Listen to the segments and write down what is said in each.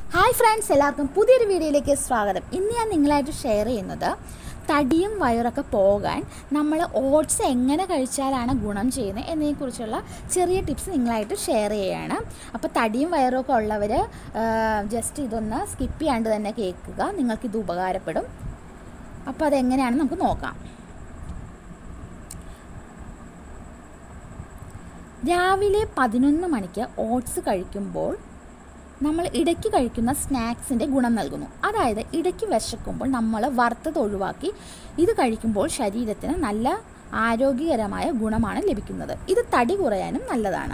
hi friends എല്ലാവർക്കും പുതിയൊരു വീഡിയോയിലേക്ക് സ്വാഗതം ഇന്ന് ഞാൻ നിങ്ങളായിട്ട് ഷെയർ ചെയ്യുന്നത് തടിയും വയറൊക്കെ പോകാൻ നമ്മൾ ഓട്സ് എങ്ങനെ കഴിച്ചാലാണ് ഗുണം ചെയ്യുന്നത് എന്നതിനെക്കുറിച്ചുള്ള ചെറിയ ടിപ്സ് നിങ്ങളായിട്ട് ഷെയർ ചെയ്യുകയാണ് അപ്പോൾ തടിയും വയറൊക്കെ ഉള്ളവർ ജസ്റ്റ് ഇതൊന്ന് സ്കിപ്പ് ചെയ്യാണ്ട് തന്നെ കേൾക്കുക നിങ്ങൾക്കിത് ഉപകാരപ്പെടും അപ്പോൾ അതെങ്ങനെയാണെന്ന് നമുക്ക് നോക്കാം രാവിലെ പതിനൊന്ന് മണിക്ക് ഓട്സ് കഴിക്കുമ്പോൾ നമ്മൾ ഇടയ്ക്ക് കഴിക്കുന്ന സ്നാക്സിൻ്റെ ഗുണം നൽകുന്നു അതായത് ഇടയ്ക്ക് വിശക്കുമ്പോൾ നമ്മൾ വറുത്തത് ഒഴിവാക്കി ഇത് കഴിക്കുമ്പോൾ ശരീരത്തിന് നല്ല ആരോഗ്യകരമായ ഗുണമാണ് ലഭിക്കുന്നത് ഇത് തടി കുറയാനും നല്ലതാണ്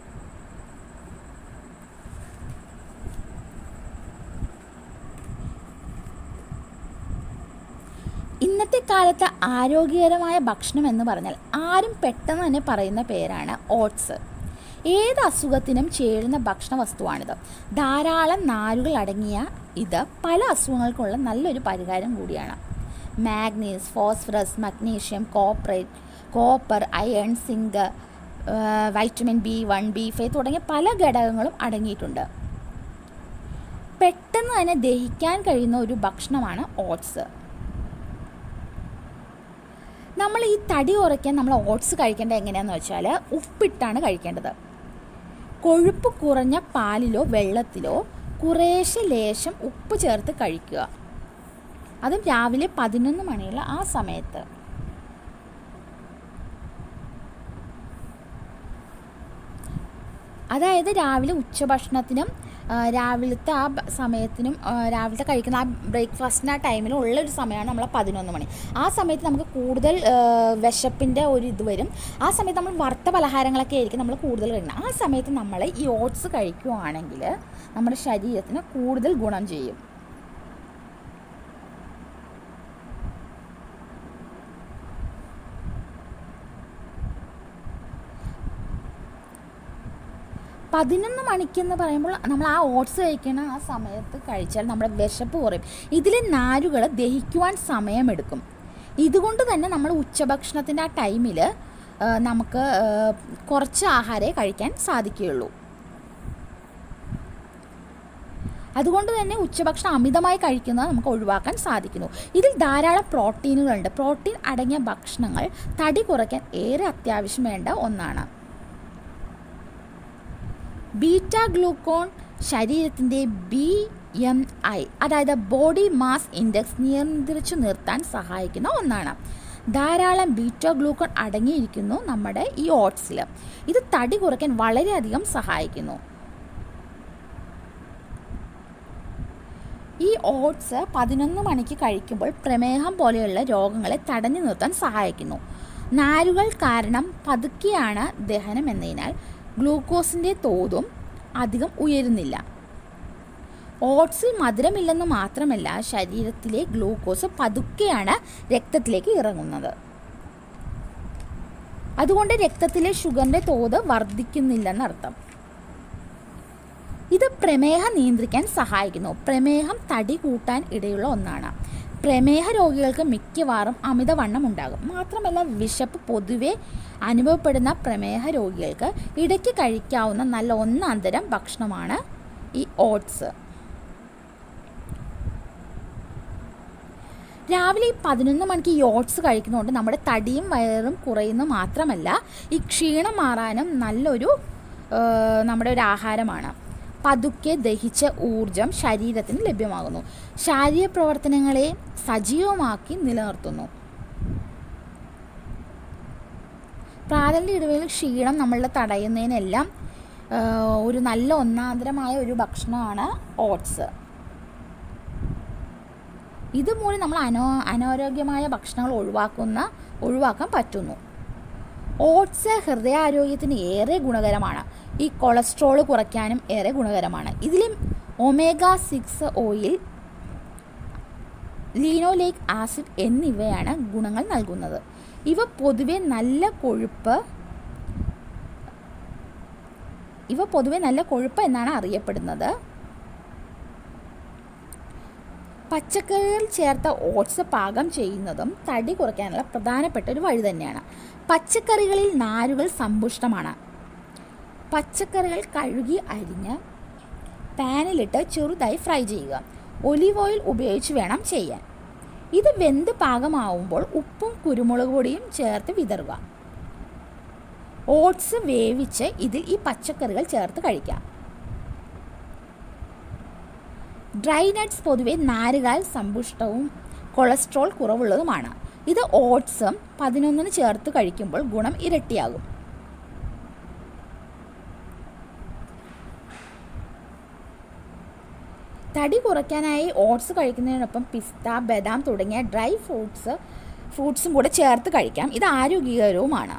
ഇന്നത്തെ കാലത്ത് ആരോഗ്യകരമായ ഭക്ഷണം എന്ന് പറഞ്ഞാൽ ആരും പെട്ടെന്ന് തന്നെ പറയുന്ന പേരാണ് ഓട്സ് ഏത് അസുഖത്തിനും ചേരുന്ന ഭക്ഷണ വസ്തുവാണിത് ധാരാളം നാരുകൾ അടങ്ങിയ ഇത് പല അസുഖങ്ങൾക്കുള്ള നല്ലൊരു പരിഹാരം കൂടിയാണ് മാഗ്നീസ് ഫോസ്ഫറസ് മഗ്നീഷ്യം കോപ്പറേറ്റ് copper iron zinc vitamin B one B five തുടങ്ങിയ പല ഘടകങ്ങളും അടങ്ങിയിട്ടുണ്ട് പെട്ടെന്ന് തന്നെ ദഹിക്കാൻ കഴിയുന്ന ഒരു ഭക്ഷണമാണ് ഓട്സ് നമ്മൾ ഈ തടി കുറയ്ക്കാൻ നമ്മൾ ഓട്സ് കഴിക്കേണ്ടത് എങ്ങനെയാണെന്ന് വെച്ചാൽ ഉപ്പിട്ടാണ് കഴിക്കേണ്ടത് കൊഴുപ്പ് കുറഞ്ഞ പാലിലോ വെള്ളത്തിലോ കുറേശ്ശെ ലേശം ഉപ്പ് ചേർത്ത് കഴിക്കുക അതും രാവിലെ പതിനൊന്ന് മണിയുള്ള ആ സമയത്ത് അതായത് രാവിലെ ഉച്ചഭക്ഷണത്തിനും രാവിലത്തെ ആ സമയത്തിനും രാവിലത്തെ കഴിക്കുന്ന ആ ബ്രേക്ക്ഫാസ്റ്റിന് ആ ടൈമിലും ഉള്ള ഒരു സമയമാണ് നമ്മൾ പതിനൊന്ന് മണി ആ സമയത്ത് നമുക്ക് കൂടുതൽ വിശപ്പിൻ്റെ ഒരു ഇത് വരും ആ സമയത്ത് നമ്മൾ വറുത്ത പലഹാരങ്ങളൊക്കെ ആയിരിക്കും നമ്മൾ കൂടുതൽ കഴിക്കുന്നത് ആ സമയത്ത് നമ്മൾ ഈ ഓട്സ് കഴിക്കുകയാണെങ്കിൽ നമ്മുടെ ശരീരത്തിന് കൂടുതൽ ഗുണം ചെയ്യും പതിനൊന്ന് മണിക്കെന്ന് പറയുമ്പോൾ നമ്മൾ ആ ഓട്സ് കഴിക്കുന്ന ആ സമയത്ത് കഴിച്ചാൽ നമ്മുടെ വിശപ്പ് കുറയും ഇതിൽ നാരുകൾ ദഹിക്കുവാൻ സമയമെടുക്കും ഇതുകൊണ്ട് തന്നെ നമ്മൾ ഉച്ചഭക്ഷണത്തിൻ്റെ ആ ടൈമിൽ നമുക്ക് കുറച്ച് ആഹാരമേ കഴിക്കാൻ സാധിക്കുകയുള്ളൂ അതുകൊണ്ട് തന്നെ ഉച്ചഭക്ഷണം അമിതമായി കഴിക്കുന്നത് നമുക്ക് ഒഴിവാക്കാൻ സാധിക്കുന്നു ഇതിൽ ധാരാളം പ്രോട്ടീനുകളുണ്ട് പ്രോട്ടീൻ അടങ്ങിയ ഭക്ഷണങ്ങൾ തടി കുറയ്ക്കാൻ ഏറെ അത്യാവശ്യം വേണ്ട ഒന്നാണ് ബീറ്റ ഗ്ലൂക്കോൺ ശരീരത്തിൻ്റെ ബി എം ഐ അതായത് ബോഡി മാസ് ഇൻഡെക്സ് നിയന്ത്രിച്ചു നിർത്താൻ സഹായിക്കുന്ന ഒന്നാണ് ധാരാളം ബീറ്റ ഗ്ലൂക്കോൺ അടങ്ങിയിരിക്കുന്നു നമ്മുടെ ഈ ഓട്സിൽ ഇത് തടി കുറയ്ക്കാൻ വളരെയധികം സഹായിക്കുന്നു ഈ ഓട്സ് പതിനൊന്ന് മണിക്ക് കഴിക്കുമ്പോൾ പ്രമേഹം പോലെയുള്ള രോഗങ്ങളെ തടഞ്ഞു നിർത്താൻ സഹായിക്കുന്നു നാരുകൾ കാരണം പതുക്കെയാണ് ദഹനം എന്നതിനാൽ ഗ്ലൂക്കോസിൻ്റെ തോതും അധികം ഉയരുന്നില്ല ഓട്സിൽ മധുരമില്ലെന്ന് മാത്രമല്ല ശരീരത്തിലെ ഗ്ലൂക്കോസ് പതുക്കെയാണ് രക്തത്തിലേക്ക് ഇറങ്ങുന്നത് അതുകൊണ്ട് രക്തത്തിലെ ഷുഗറിൻ്റെ തോത് വർദ്ധിക്കുന്നില്ലെന്നർത്ഥം ഇത് പ്രമേഹം നിയന്ത്രിക്കാൻ സഹായിക്കുന്നു പ്രമേഹം തടി കൂട്ടാൻ ഇടയുള്ള ഒന്നാണ് പ്രമേഹ രോഗികൾക്ക് മിക്കവാറും അമിതവണ്ണം ഉണ്ടാകും മാത്രമല്ല വിശപ്പ് പൊതുവെ അനുഭവപ്പെടുന്ന പ്രമേഹ രോഗികൾക്ക് ഇടയ്ക്ക് കഴിക്കാവുന്ന നല്ല ഒന്നാന്തരം ഭക്ഷണമാണ് ഈ ഓട്സ് രാവിലെ ഈ പതിനൊന്ന് മണിക്ക് ഈ ഓട്സ് കഴിക്കുന്നതുകൊണ്ട് നമ്മുടെ തടിയും വയറും കുറയുന്നു മാത്രമല്ല ഈ ക്ഷീണം മാറാനും നല്ലൊരു നമ്മുടെ ഒരു ആഹാരമാണ് പതുക്കെ ദഹിച്ച ഊർജം ശരീരത്തിന് ലഭ്യമാകുന്നു ശാരീരിക പ്രവർത്തനങ്ങളെ സജീവമാക്കി നിലനിർത്തുന്നു പ്രാതലിൻ്റെ ഇടവേളയിൽ ക്ഷീണം നമ്മളുടെ തടയുന്നതിനെല്ലാം ഒരു നല്ല ഒന്നാന്തരമായ ഒരു ഭക്ഷണമാണ് ഓട്സ് ഇതുമൂലം നമ്മൾ അനോ അനാരോഗ്യമായ ഭക്ഷണങ്ങൾ ഒഴിവാക്കുന്ന ഒഴിവാക്കാൻ പറ്റുന്നു ഓട്സ് ഹൃദയാരോഗ്യത്തിന് ഏറെ ഗുണകരമാണ് ഈ കൊളസ്ട്രോൾ കുറയ്ക്കാനും ഏറെ ഗുണകരമാണ് ഇതിൽ omega six oil linoleic acid എന്നിവയാണ് ഗുണങ്ങൾ നൽകുന്നത് ഇവ പൊതുവെ നല്ല കൊഴുപ്പ് ഇവ പൊതുവെ നല്ല കൊഴുപ്പ് എന്നാണ് അറിയപ്പെടുന്നത് പച്ചക്കറികൾ ചേർത്ത ഓട്സ് പാകം ചെയ്യുന്നതും തടി കുറയ്ക്കാനുള്ള പ്രധാനപ്പെട്ട ഒരു വഴി തന്നെയാണ് പച്ചക്കറികളിൽ നാരുകൾ സമ്പുഷ്ടമാണ് പച്ചക്കറികൾ കഴുകി അരിഞ്ഞ് പാനിലിട്ട് ചെറുതായി ഫ്രൈ ചെയ്യുക ഒലിവ് ഓയിൽ ഉപയോഗിച്ച് വേണം ചെയ്യാൻ ഇത് വെന്ത് പാകമാവുമ്പോൾ ഉപ്പും കുരുമുളക് പൊടിയും ചേർത്ത് വിതറുക ഓട്സ് വേവിച്ച് ഇതിൽ ഈ പച്ചക്കറികൾ ചേർത്ത് കഴിക്കാം ഡ്രൈ നട്ട്സ് പൊതുവെ നാരുകാൽ സമ്പുഷ്ടവും കൊളസ്ട്രോൾ കുറവുള്ളതുമാണ് ഇത് ഓട്സും പതിനൊന്നിന് ചേർത്ത് കഴിക്കുമ്പോൾ ഗുണം ഇരട്ടിയാകും തടി കുറയ്ക്കാനായി ഓട്സ് കഴിക്കുന്നതിനൊപ്പം പിസ്ത ബദാം തുടങ്ങിയ ഡ്രൈ ഫ്രൂട്ട്സ് ഫ്രൂട്ട്സും കൂടെ ചേർത്ത് കഴിക്കാം ഇത് ആരോഗ്യകരവുമാണ്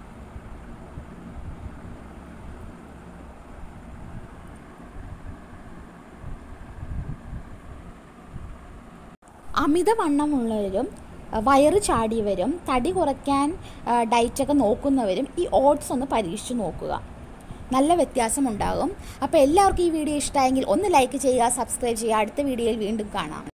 അമിതവണ്ണമുള്ളവരും വയറ് ചാടിയവരും തടി കുറയ്ക്കാൻ ഡയറ്റൊക്കെ നോക്കുന്നവരും ഈ ഓട്സ് ഒന്ന് പരീക്ഷിച്ച് നോക്കുക നല്ല വ്യത്യാസമുണ്ടാകും അപ്പോൾ എല്ലാവർക്കും ഈ വീഡിയോ ഇഷ്ടമായെങ്കിൽ ഒന്ന് ലൈക്ക് ചെയ്യുക സബ്സ്ക്രൈബ് ചെയ്യുക അടുത്ത വീഡിയോയിൽ വീണ്ടും കാണാം